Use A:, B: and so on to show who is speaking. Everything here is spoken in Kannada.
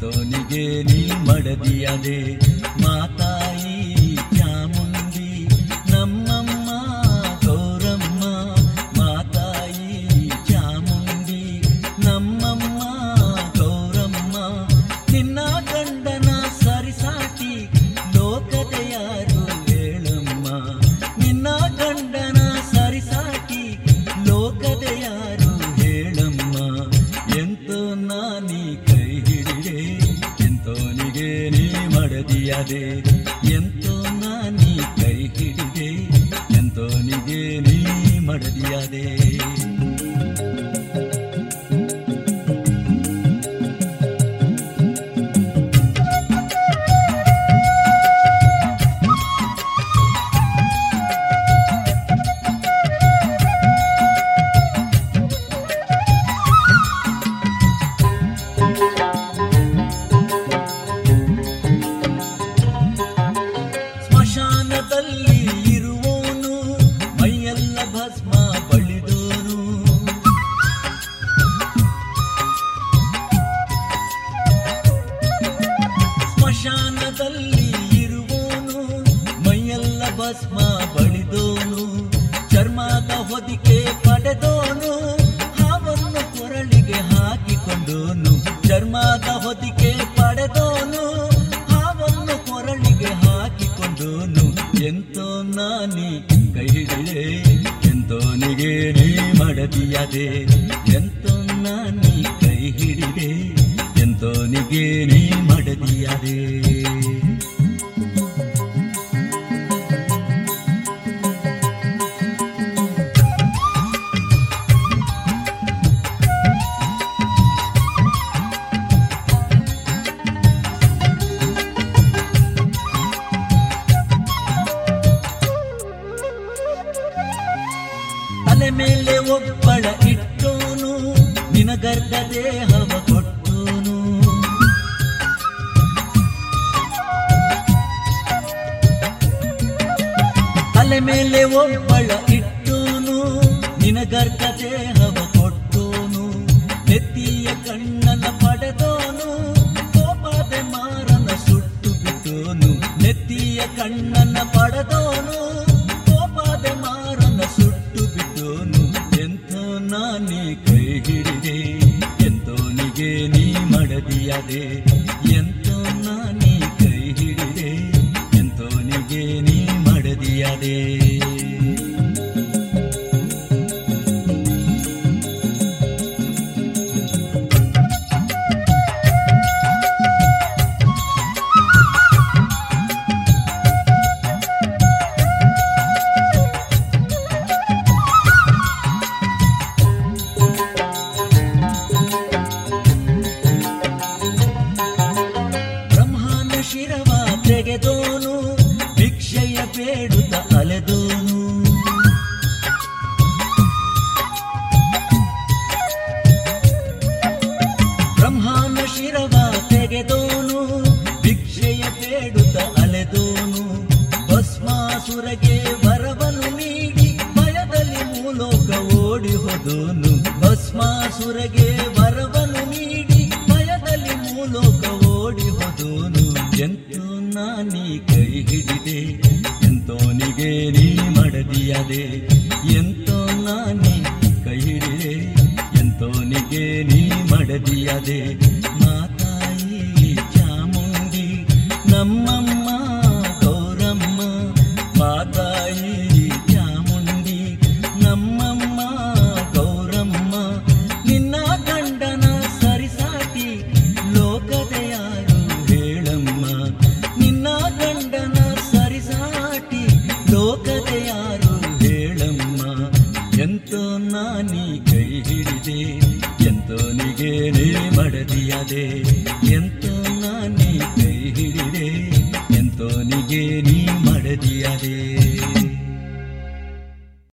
A: ಎಂತೋನಿಗೆ ನೀ ಮಡದಿಯದೆ ಮಾತಾಯಿ ಚಾಮುಂಡಿ ನಮ್ಮಮ್ಮ ಗೌರಮ್ಮ ಮಾತಾಯಿ ಚಾಮುಂಡಿ ನಮ್ಮಮ್ಮ ಗೌರಮ್ಮ ನಿನ್ನ ಗಂಡನ ಸರಿಸಾಟಿ ಲೋಕದ ಯಾರು ಹೇಳಮ್ಮ ನಿನ್ನ ಗಂಡನ ಸರಿಸಾಟಿ ಲೋಕದ ಯಾರು ಹೇಳಮ್ಮ ಎಂತೋ ನಾನಿ ಕೈ ಹಿಡಿದೆ ಎಂತೋನಿಗೆ ನೀ ಮಡದಿಯದೆ ಎಂತೋ ನಾನಿ ಕೈ ಹಿಡಿದೆ ಎಂತೋನಿಗೆ ನೀ ಮಡದಿಯದೆ ಸ್ಮಶಾನದಲ್ಲಿ ಇರುವವನು ಮೈಯೆಲ್ಲ ಭಸ್ಮ ಬಳಿದೋನು ಸ್ಮಶಾನದಲ್ಲಿ ಇರುವವನು ಮೈಯೆಲ್ಲ ಭಸ್ಮ ಬಳಿದೋನು ಚರ್ಮದ ಹೊದಿಕೆ ಪಡೆದೋನು ಹಾವನ್ನು ಕೊರಳಿಗೆ ಹಾಕಿಕೊಂಡೋನು ಚರ್ಮದ ಹೊದಿಕೆ ಪಡೆದೋನು ಹಾವನ್ನು ಕೊರಳಿಗೆ ಹಾಕಿಕೊಂಡೋನು ಎಂತೋ ನಾನಿ ಕೈ ಹಿಡಿದೆ ಎಂತೋನಿಗೆ ನೀ ಮಡದಿಯದೆ ಎಂತೋ ನಾನಿ ಕೈ ಹಿಡಿದೆ ಎಂತೋನಿಗೆ ನೀ ಮಡದಿಯದೆ ತಲೆ ಮೇಲೆ ಒಬ್ಬಳ ಇಟ್ಟೋನು ನಿನಗರ್ಧ ದೇಹವ ಕೊಟ್ಟೋನು ತಲೆ ಮೇಲೆ ಒಬ್ಬಳ ಇಟ್ಟೋನು ನಿನಗರ್ಧ ದೇಹವ ಕೊಟ್ಟೋನು ನೆತ್ತಿಯ ಕಣ್ಣನ ಪಡೆದೋನು ಕೋಪದೆ ಮಾರನ ಸುಟ್ಟು ಬಿಟ್ಟೋನು ನೆತ್ತಿಯ ಕಣ್ಣನ ಪಡೆದೋನು ಕೋಪದೆ ಮಾರನ ಸುಟ್ಟು ಬಿಟ್ಟೋನು ಎಂತೋ ನಾನೇ ಕೈ ಹಿಡಿದೆ ಎಂತೋನಿಗೆ ನೀ ಮಡದಿಯದೆ ಎಂತೋ ನಾನೇ ಕೈ ಹಿಡಿದೆ ಎಂತೋನಿಗೆ ನೀ ಮಡದಿಯದೆ ಬ್ರಹ್ಮನ ಶಿರವ ತೆಗೆದೋನು ಭಿಕ್ಷೆಯ ಬೇಡುತ್ತ ಅಲೆದೋನು ಬ್ರಹ್ಮನ ಶಿರವ ತೆಗೆದೋನು ಭಿಕ್ಷೆಯ ಬೇಡುತ್ತ ಅಲೆದೋನು ಭಸ್ಮಾಸುರಗೆ ವರವನ್ನು ನೀಡಿ ಭಯದಲ್ಲಿ ಮೂಲೋಕ ಓಡಿ ಹೋದೋನು ಭಸ್ಮಾಸುರಗೆ ವರವನ್ನು ನೀಡಿ ಭಯದಲ್ಲಿ ಮೂಲೋಕ ಓಡಿ ಹೋದೋನು ಎಂತೋ ನಾನಿ ಕೈ ಹಿಡಿದೆ ಎಂತೋನಿಗೆ ನೀ ಮಡದಿಯದೆ ಎಂತೋ ನಾನಿ ಕೈ ಹಿಡಿದೆ ಎಂತೋನಿಗೆ ನೀ ಮಡದಿಯದೆ ಮಾತಾಯಿ ಚಾಮುಂಡಿ ನಮ್ಮಮ್ಮ ಗೌರಮ್ಮ ಮಾತಾಯಿ ಚಾಮುಂಡಿ ನಮ್ಮಮ್ಮ ಗೌರಮ್ಮ ನಿನ್ನ ಗಂಡನ ಸರಿಸಾಟಿ ಲೋಕದ ಯಾರು ಹೇಳಮ್ಮ ನಿನ್ನ ಗಂಡನ ಸರಿಸಾಟಿ ಲೋಕದ ಯಾರು ಹೇಳಮ್ಮ ಎಂತೋ ನಾನಿ ಕೈ ಹಿಡಿದೆ ಎಂತೋನಿಗೆ ನೀ ಮಡದಿಯದೆ ಎಂತೋ ನಾನಿ ಕೈ ಹಿಡಿದೆ ಎಂತೋನಿಗೆ ನೀ ಮಡದಿಯದೆ